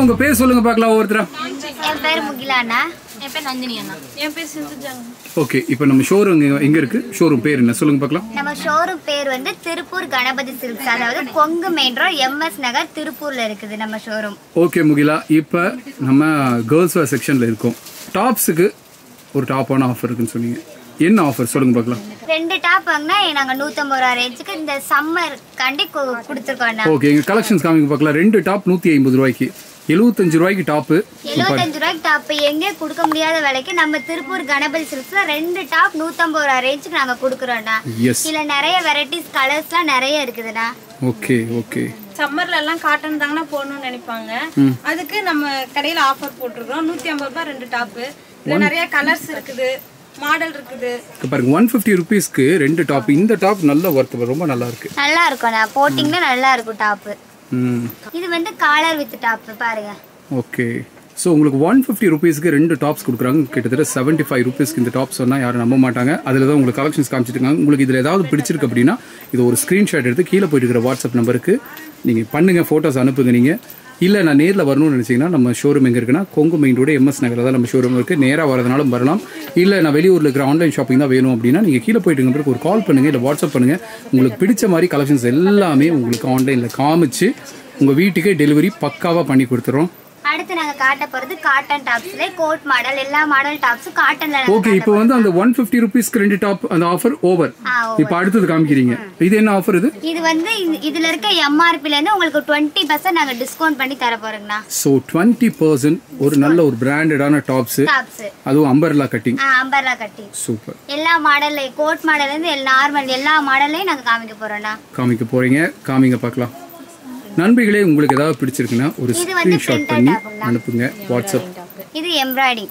உங்க பேர் சொல்லுங்க பார்க்கலாம் ஒவ்வொருத்தரா என் பேர் முகிலாண்ணா என் பேர் நந்தினி அண்ணா என் பேர் சிந்துஜாங்க ஓகே இப்போ நம்ம ஷோரூம் எங்க இருக்கு ஷோரூம் பேர் என்ன சொல்லுங்க பார்க்கலாம் நம்ம ஷோரூம் பேர் வந்து திருப்பூர் கணபதி சில்க்ஸ் அதாவது Kongu main road MS Nagar திருப்பூர்ல இருக்குது நம்ம ஷோரூம் ஓகே முகிலா இப்போ நம்ம கேர்ள்ஸ் வேர் செக்ஷன்ல இருக்கோம் டாப்ஸுக்கு ஒரு டாப்பான ஆஃபர் இருக்குன்னு சொன்னீங்க என்ன ஆஃபர் சொல்லுங்க பார்க்கலாம் ரெண்டு டாப் வாங்கினா நாங்க நூத்தம்பது ரூபா ரேஞ்சுக்கு இந்த சம்மர் கண்டி கொடுத்துருக்கோம் ஓகே எங்க கலெக்ஷன்ஸ் காமிங்க பார்க்கலாம் ரெண்டு டாப் நூற்றி ஐம்பது ரூபாய்க்கு எழுபத்தஞ்சு ரூபாய்க்கு டாப்பு எழுபத்தஞ்சு ரூபாய்க்கு டாப் எங்கே கொடுக்க முடியாத விலைக்கு நம்ம திருப்பூர் கணபதி சில்க்ஸ்ல ரெண்டு டாப் நூத்தம்பது ரூபா ரேஞ்சுக்கு நாங்க கொடுக்குறோம்ண்ணா எஸ் இதுல நிறைய வெரைட்டிஸ் கலர்ஸ்லாம் நிறைய இருக்குதுண்ணா ஓகே ஓகே சம்மர்ல எல்லாம் காட்டன் தாங்கண்ணா போடணும்னு நினைப்பாங்க அதுக்கு நம்ம கடையில ஆஃபர் போட்டிருக்கோம் நூத்தி ஐம்பது ரூபாய் ரெண்டு டாப்பு இதுல நிறைய கலர்ஸ் இருக்குது மாடல் இருக்குது இப்போ பாருங்க ஒன் ஃபிஃப்டி ருபீஸ்க்கு ரெண்டு டாப் இந்த டாப் நல்ல ஒர்த் ரொம்ப நல்லா இருக்கு நல்லா இருக்கும்ண்ணா போட்டிங்கன்னா நல்லா இருக்கும் டாப்பு ம் இது வந்து காலர் வித் டாப் பாருங்க ஓகே ஸோ உங்களுக்கு ஒன் ஃபிஃப்டி ருபீஸ்க்கு ரெண்டு டாப்ஸ் கொடுக்குறாங்க கிட்டத்தட்ட செவன்ட்டி ஃபைவ் ருபீஸ்க்கு இந்த டாப்ஸ் சொன்னால் யாரும் நம்ப மாட்டாங்க அதில் தான் உங்களுக்கு கலெக்ஷன்ஸ் காமிச்சிட்டு இருக்காங்க உங்களுக்கு இதில் ஏதாவது பிடிச்சிருக்கு அப்படின்னா இது ஒரு ஸ்க்ரீன்ஷாட் எடுத்து கீழே போயிட்டு இருக்கிற வாட்ஸ்அப் நம்பருக்கு நீங்கள் பண்ணுங்கள் ஃபோட்டோஸ் அனுப்புங்க நீங்கள் இல்லை நான் நேரில் வரணும்னு நினச்சிங்கன்னா நம்ம ஷோரூம் எங்கே இருக்குன்னா கொங்கு மெயின் ரோடு எம்எஸ் நகரில் தான் நம்ம ஷோரூம் இருக்குது நேராக வரதுனாலும் வரலாம் இல்லை நான் வெளியூரில் இருக்கிற ஆன்லைன் ஷாப்பிங் தான் வேணும் அப்படின்னா நீங்கள் கீழே போயிட்டு பிறகு ஒரு கால் பண்ணுங்கள் இல்லை வாட்ஸ்அப் பண்ணுங்கள் உங்களுக்கு பிடிச்ச மாதிரி கலெக்ஷன்ஸ் எல்லாமே உங்களுக்கு ஆன்லைனில் காமிச்சு உங்கள் வீட்டுக்கே டெலிவரி பக்காவாக பண்ணி கொடுத்துறோம் அடுத்து நாங்க காட்ட போறது காட்டன் டாப்ஸ்ல கோட் மாடல் எல்லா மாடல் டாப்ஸும் காட்டன்ல ஓகே இப்போ வந்து அந்த ஒன் ஃபிஃப்டி ருபீஸ்க்கு ரெண்டு டாப் அந்த ஆஃபர் ஓவர் ஆ, இப்போ அடுத்தது காமிக்கிறீங்க இது என்ன ஆஃபர் இது இது வந்து இந்த- இதுல இருக்க எம்ஆர்பில இருந்து உங்களுக்கு டுவெண்ட்டி பர்சன்ட் நாங்க டிஸ்கவுண்ட் பண்ணி தர போறோங்கண்ணா ஸோ டுவெண்ட்டி பர்சன்ட் ஒரு நல்ல ஒரு பிராண்டடான டாப்ஸ் டாப்ஸ் அதுவும் அம்பர்லா கட்டிங் அம்பர்லா கட்டி சூப்பர் எல்லா மாடல்ல கோட் மாடல்ல இருந்து நார்மல் எல்லா மாடல்லையும் நாங்க காமிக்க போறோம்ண்ணா காமிக்க போறீங்க காமிங்க பார்க்கலாம் நண்பிகளே உங்களுக்கு ஏதாவது பிடிச்சிருக்குன்னா ஒரு இது வந்து ஸ்க்ரீன்ஷாட் printed பண்ணி ஆகும்ல. அனுப்புங்க வாட்ஸ்அப் இது எம்ப்ராய்டிங்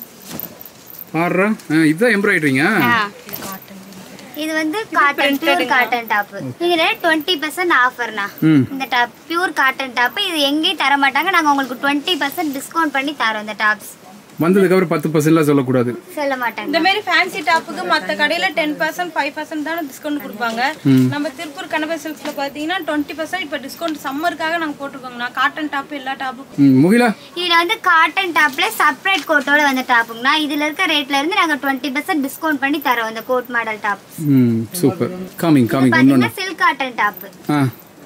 பாடுறா இதுதான் எம்ப்ராய்டரிங்க இது வந்து காட்டன் பியூர் காட்டன் டாப் இதுல டுவெண்ட்டி பர்சன்ட் ஆஃபர்ண்ணா ம் இந்த டாப் பியூர் காட்டன் டாப் இது எங்கேயும் தர மாட்டாங்க நாங்க உங்களுக்கு டுவெண்ட்டி பர்சன்ட் டிஸ்கவுண்ட் பண்ணி தரோம் இந்த டாப்ஸ் வந்ததுக்கப்புறம் பத்து பர்சன்ட்லாம் சொல்லக்கூடாது சொல்ல மாட்டாங்க இந்த மாதிரி ஃபேன்சி டாப்புக்கு மத்த கடையில டென் பர்சன்ட் ஃபைவ் பர்சன்ட் தானே டிஸ்கவுண்ட் கொடுப்பாங்க நம்ம திருப்பூர் கணபதி சில்க்ஸ்ல பாத்தீங்கன்னா டுவெண்ட்டி பர்சன்ட் இப்ப டிஸ்கவுண்ட் சம்மருக்காக நாங்க போட்டிருக்கோங்கண்ணா காட்டன் டாப் எல்லா டாப்புக்கும் ம் முகிலா இதுல வந்து காட்டன் டாப்ல செப்பரேட் கோட்டோட வந்து டாப்புங்கண்ணா இதுல இருக்க ரேட்ல இருந்து நாங்க டுவெண்ட்டி பர்சன்ட் டிஸ்கவுண்ட் பண்ணி தரோம் இந்த கோட் மாடல் டாப் ம் சூப்பர் காமிங் காமிங் இன்னொன்று பாத்தீங்கன்னா சில்க் காட்டன் டாப் ஆ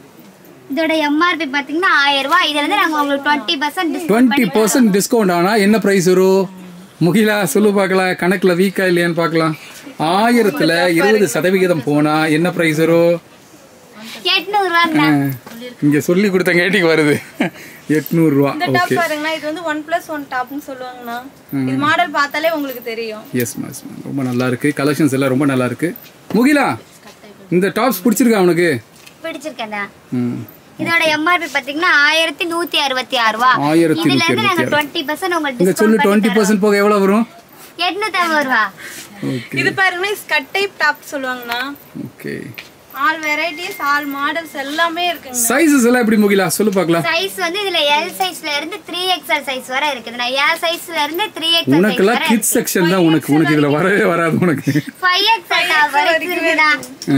இதோட எம்ஆர்பி பாத்தீங்கன்னா ஆயிரம் ரூபாய் இதுல இருந்து நாங்க உங்களுக்கு twenty percent discount twenty percent discount ஆனால் என்ன ப்ரைஸ் வரும் முகிலா சொல்லு பார்க்கலாம் கணக்கில் வீக்கா இல்லையான்னு பார்க்கலாம் ஆயிரத்தில் இருபது சதவிகிதம் போனால் என்ன ப்ரைஸ் வரும் எட்நூறு ரூபாங்கண்ணா இங்கே சொல்லி கொடுத்த கேட்டிக்கு வருது எட்நூறுரூவா இந்த டாப் ஓகே பாருங்கண்ணா இது வந்து ஒன் பிளஸ் ஒன் டாப்னு சொல்லுவாங்கண்ணா இது மாடல் பார்த்தாலே உங்களுக்கு தெரியும் எஸ் மேஸ் ரொம்ப நல்லா இருக்கு கலெக்ஷன்ஸ் எல்லாம் ரொம்ப நல்லா இருக்கு முகிலா இந்த டாப்ஸ் பிடிச்சிருக்கா உனக்கு பிடிச்சிருக்கேண்ணா ம் இதோட எம்ஆர்பி பாத்தீங்கன்னா ஆயிரத்தி நூத்தி அறுபத்தி ஆறு ரூபா ஆயிரத்தி இதுல நூற்றி இருந்து நாங்க அறுபத்தி டுவெண்ட்டி பர்சன்ட் உங்களுக்கு இங்கே சொல்லு டிஸ்கவுண்ட் டுவெண்ட்டி பர்சன்ட் போக எவ்வளோ வரும் எட்நூத்தி ஐம்பது ரூபா ஓகே இது பாருங்கன்னா ஸ்கட் டைப் டாப் சொல்லுவாங்கண்ணா okay all varieties all models எல்லாமே இருக்குங்க சைஸஸ் எல்லாம் எப்படி முகிலா சொல்லு பார்க்கலாம் சைஸ் வந்து இதுல எல் சைஸ்ல இருந்து த்ரீ எக்ஸ்எல் சைஸ் வரை இருக்குதுண்ணா எல் சைஸ்ல இருந்து த்ரீ எக்ஸ்எல் சைஸ் உனக்கெல்லாம் வரை கிட்ஸ் செக்ஷன் தான் உனக்கு உனக்கு இதில் வரவே வராது உனக்கு ஃபைவ் எக்ஸ்எல் வரைக்கும் இருக்குண்ணா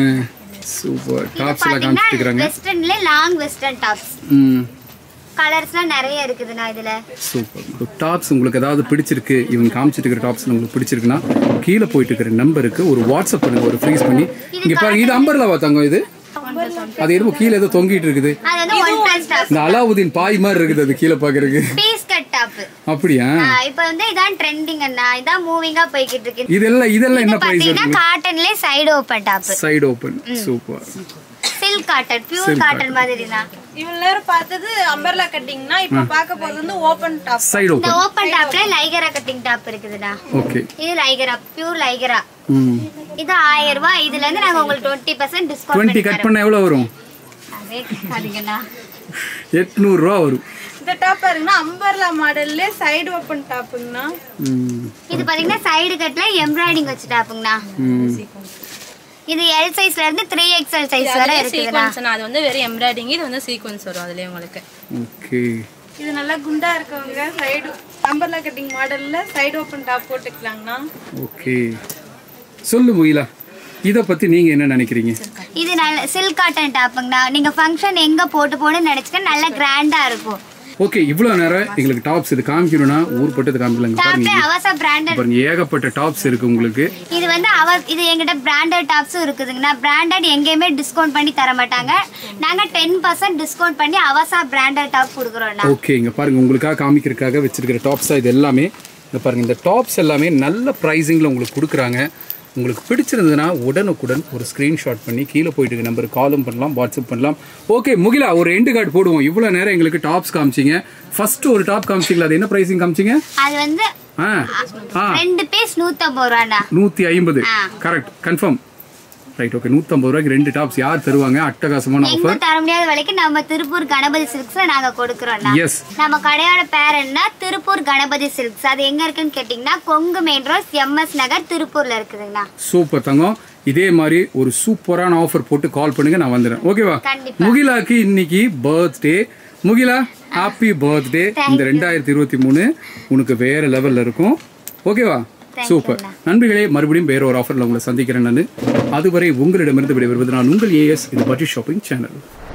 சூப்பர் இது டாப்ஸ் எல்லாம் பாத்தீங்கன்னா காமிச்சிருக்கிறாங்க வெஸ்டர்ன்ல லாங் வெஸ்டர்ன் டாப்ஸ் ம் கலர்ஸ்லாம் நிறைய இருக்குதுண்ணா இதுல சூப்பர் டாப்ஸ் உங்களுக்கு ஏதாவது பிடிச்சிருக்கு இவங்க காமிச்சிட்டு இருக்கிற டாப்ஸ் உங்களுக்கு பிடிச்சிருக்குன்னா கீழே போயிட்டு இருக்கிற நம்பருக்கு ஒரு வாட்ஸ்அப் பண்ணுங்க ஒரு ஃப்ரீஸ் பண்ணி இங்க பாருங்க இது அம்பர்லாவா தங்கம் இது அது என்னமோ கீழே ஏதோ தொங்கிட்டு இருக்குது அது வந்து ஒன் பிளஸ் டாப் இந்த அலாவுதீன் பாய் மாதிரி இருக்குது அது கீழே பாக்குறதுக்கு பீஸ் கட் டாப் அப்படியா இப்ப வந்து இதான் ட்ரெண்டிங் அண்ணா இதான் மூவிங்கா போய்கிட்டு இருக்கு இதெல்லாம் இதெல்லாம் என்ன இது பிரைஸ் பாத்தீங்கன்னா இருக்கு காட்டன்ல side open top side open super silk cotton pure cotton மாதிரி தான் இவ்வளவு நேரம் பார்த்தது அம்பர்லா கட்டிங்னா இப்ப பார்க்க போறது வந்து ஓபன் டாப் சைடு இந்த ஓபன் ஓப்பன் டாப்ல லைகரா கட்டிங் டாப் இருக்குதுண்ணா ஓகே இது லைகரா பியூர் லைகரா ம் இது ஆயிரம் ரூபாய் இதுல இருந்து நாங்க உங்களுக்கு twenty percent discount twenty cut பண்ண எவ்வளோ வரும் அதே கேட்காதீங்கண்ணா எட்நூறுரூவா வரும் இந்த டாப் பாருங்கன்னா அம்பர்லா மாடல்ல சைடு ஓபன் டாப்புங்கண்ணா ம் இது பாத்தீங்கன்னா சைடு கட்ல எம்ப்ராய்டிங் வச்சு டாப்புங்கண்ணா ம் இது எல் சைஸ்ல இருந்து த்ரீ எக்ஸ்எல் சைஸ் வரை இருக்குதுண்ணா சீக்வன்ஸ் அது வந்து வெறும் எம்ப்ராய்டிங் இது வந்து சீக்வன்ஸ் வரும் அதுலயே உங்களுக்கு ஓகே இது நல்லா குண்டா இருக்கவங்க சைடு அம்பர்லா கட்டிங் மாடல்ல சைடு ஓபன் டாப் போட்டுக்கலாங்கண்ணா ஓகே சொல்லு முயிலா இதை பத்தி நீங்க என்ன நினைக்கிறீங்க இது நல்ல சில்க் காட்டன் டாப்புங்கண்ணா நீங்க ஃபங்க்ஷன் எங்க போட்டு போகணும்னு நினைச்சுக்க நல்ல கிராண்டா இருக்கும் ஓகே இவ்வளவு நேரம் எங்களுக்கு டாப்ஸ் இது காமிக்கணும்னா ஊர் பட்டு காமிக்கலங்க பாருங்க டாப்ல அவசா பிராண்டட் பாருங்க ஏகப்பட்ட டாப்ஸ் இருக்கு உங்களுக்கு இது வந்து அவ இது எங்கிட்ட பிராண்டட் டாப்ஸும் இருக்குதுங்கண்ணா பிராண்டட் எங்கேயுமே டிஸ்கவுண்ட் பண்ணி தர மாட்டாங்க நாங்க டென் பர்சன்ட் டிஸ்கவுண்ட் பண்ணி அவசா பிராண்டட் டாப் கொடுக்குறோம்ண்ணா ஓகே இங்க பாருங்க உங்களுக்காக காமிக்கிறதுக்காக வச்சிருக்கிற டாப்ஸ் இது எல்லாமே இங்க பாருங்க இந்த டாப்ஸ் எல்லாமே நல்ல ப்ரைஸிங்கில் உங்களுக்கு கொடுக்குறாங்க உங்களுக்கு பிடிச்சிருந்ததுன்னா உடனுக்குடன் ஒரு ஸ்க்ரீன்ஷாட் பண்ணி கீழே போயிட்டு இருக்க நம்பருக்கு காலும் பண்ணலாம் வாட்ஸ்அப் பண்ணலாம் ஓகே முகிலா ஒரு எண்டு கார்டு போடுவோம் இவ்வளோ நேரம் எங்களுக்கு டாப்ஸ் காமிச்சிங்க ஃபர்ஸ்ட் ஒரு டாப் காமிச்சிங்களா அது என்ன ப்ரைஸிங் காமிச்சிங்க அது வந்து ஆ ஆ ரெண்டு பீஸ் நூத்தம்பது ரூபாண்ணா நூற்றி ஐம்பது கரெக்ட் கன்ஃபார்ம் ரைட் ஓகே நூற்றம்பது ரூபாய்க்கு ரெண்டு டாப்ஸ் யார் தருவாங்க அட்டகாசமான எங்க ஆஃபர் தர முடியாத விலைக்கு நம்ம திருப்பூர் கணபதி சில்க்ஸ்ல நாங்க கொடுக்குறோம்ண்ணா எஸ் நம்ம கடையோட பேர் என்ன திருப்பூர் கணபதி சில்க்ஸ் அது எங்க இருக்குன்னு கேட்டிங்கன்னா Kongu main road MS Nagar திருப்பூர்ல இருக்குதுங்கண்ணா சூப்பர் தங்கம் இதே மாதிரி ஒரு சூப்பரான ஆஃபர் போட்டு கால் பண்ணுங்க நான் வந்துடுறேன் ஓகேவா கண்டிப்பா. முகிலாக்கு இன்னைக்கு பர்த்டே முகிலா ஹாப்பி பர்த்டே இந்த ரெண்டாயிரத்தி இருபத்தி மூணு உனக்கு வேற லெவல்ல இருக்கும் ஓகேவா சூப்பர் நண்பர்களே மறுபடியும் வேற ஒரு ஆஃபர்ல உங்களை சந்திக்கிறேன் நான் அதுவரை உங்களிடமிருந்து விடைபெறுவது நான் உங்கள் ஏஎஸ் இது பட்ஜெட் ஷாப்பிங் சேனல்